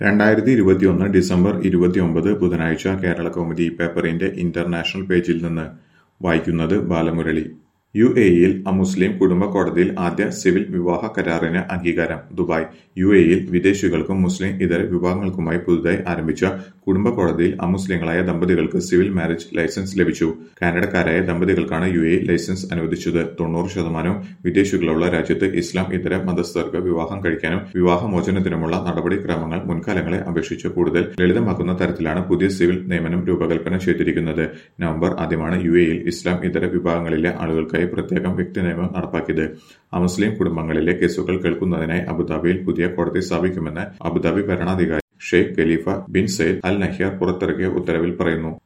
രണ്ടായിരത്തി ഇരുപത്തിയൊന്ന് ഡിസംബർ ഇരുപത്തിയൊമ്പത് ബുധനാഴ്ച കേരള കൗമുദി പേപ്പറിന്റെ ഇന്റർനാഷണൽ പേജിൽ നിന്ന് വായിക്കുന്നത് ബാലമുരളി യു എയിൽ അമുസ്ലിം കുടുംബ കോടതിയിൽ ആദ്യ സിവിൽ വിവാഹ കരാറിന് അംഗീകാരം ദുബായ് യു എയിൽ വിദേശികൾക്കും മുസ്ലിം ഇതര വിഭാഗങ്ങൾക്കുമായി പുതുതായി ആരംഭിച്ച കുടുംബ കോടതിയിൽ അമുസ്ലിങ്ങളായ ദമ്പതികൾക്ക് സിവിൽ മാരേജ് ലൈസൻസ് ലഭിച്ചു കാനഡക്കാരായ ദമ്പതികൾക്കാണ് യു എ ലൈസൻസ് അനുവദിച്ചത് തൊണ്ണൂറ് ശതമാനവും വിദേശികളുള്ള രാജ്യത്ത് ഇസ്ലാം ഇതര മതസ്ഥർക്ക് വിവാഹം കഴിക്കാനും വിവാഹമോചനത്തിനുമുള്ള നടപടിക്രമങ്ങൾ മുൻകാലങ്ങളെ അപേക്ഷിച്ച് കൂടുതൽ ലളിതമാക്കുന്ന തരത്തിലാണ് പുതിയ സിവിൽ നിയമനം രൂപകൽപ്പന ചെയ്തിരിക്കുന്നത് നവംബർ ആദ്യമാണ് യു എയിൽ ഇസ്ലാം ഇതര വിഭാഗങ്ങളിലെ ആളുകൾക്കായി പ്രത്യേകം വ്യക്തി നിയമം നടപ്പാക്കിയത് അമുസ്ലിം കുടുംബങ്ങളിലെ കേസുകൾ കേൾക്കുന്നതിനായി അബുദാബിയിൽ പുതിയ കോടതി സ്ഥാപിക്കുമെന്ന് അബുദാബി ഭരണാധികാരി Sheikh Khalifa bin Zayed Al Nahyan പുറത്തിറക്കിയ ഉത്തരവിൽ പറയുന്നു